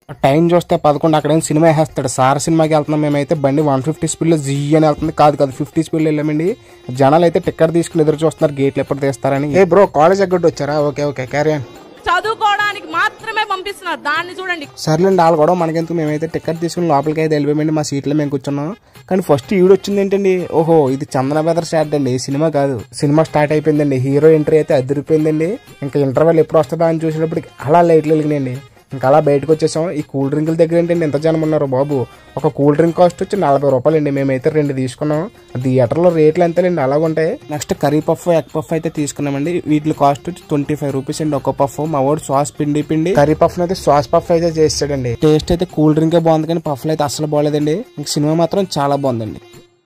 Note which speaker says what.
Speaker 1: time చూస్తే పదకొండు అక్కడేం సినిమా వేస్తాడు సార్ సినిమాకి వెళ్తున్నాం మేమైతే బండి వన్ ఫిఫ్టీ స్పీడ్లో జీ అని వెళ్తుంది కాదు కాదు ఫిఫ్టీ స్పీడ్లో వెళ్ళామండి జనాలు అయితే టికెట్ తీసుకుని ఎదురు చూస్తున్నారు గేట్లు ఎప్పుడు తీస్తారని ఏ బ్రో కాలేజ్ ఎగ్గొట్టు వచ్చారా ఓకే ఓకే క్యారీ ఆన్
Speaker 2: చదువుకోవడానికి మాత్రమే పంపిస్తున్నారు దాన్ని చూడండి
Speaker 1: సర్లేండి వాళ్ళు కూడా మనకెందుకు మేమైతే టికెట్ తీసుకుని లోపలికి అయితే వెళ్ళిపోయామండి మా సీట్లో మేము కూర్చున్నాం కానీ ఫస్ట్ ఈవిడ వచ్చింది ఏంటండి ఓహో ఇది చందన బెదర్ స్టార్ట్ అండి సినిమా కాదు సినిమా స్టార్ట్ అయిపోయిందండి హీరో ఎంట్రీ అయితే అదిరిపోయిందండి ఇంకా ఇంటర్వెల్ ఎప్పుడు వస్తుందా అని చూసినప్పటికి అలా లైట్లు వెలిగినాయండి ఇంకా అలా బయటకు వచ్చేసాం ఈ కూల్ డ్రింకుల దగ్గర ఏంటండి ఎంత జనం ఉన్నారు బాబు ఒక కూల్ డ్రింక్ కాస్ట్ వచ్చి నలభై రూపాయలు అండి మేమైతే రెండు తీసుకున్నాం థియేటర్లో రేట్లు ఎంతలేండి అలాగ ఉంటాయి next curry puff egg puff అయితే తీసుకున్నామండి వీటి కాస్ట్ వచ్చి ట్వంటీ ఫైవ్ రూపీస్ అండి ఒక పఫ్ మా వాడు సాస్ పిండి పిండి కర్రీ పఫ్ అయితే సాస్ పఫ్ అయితే చేస్తాడండి టేస్ట్ అయితే కూల్ డ్రింకే బాగుంది కానీ పఫ్లు అయితే అసలు బాగాలేదండి ఇంక సినిమా మాత్రం చాలా బాగుందండి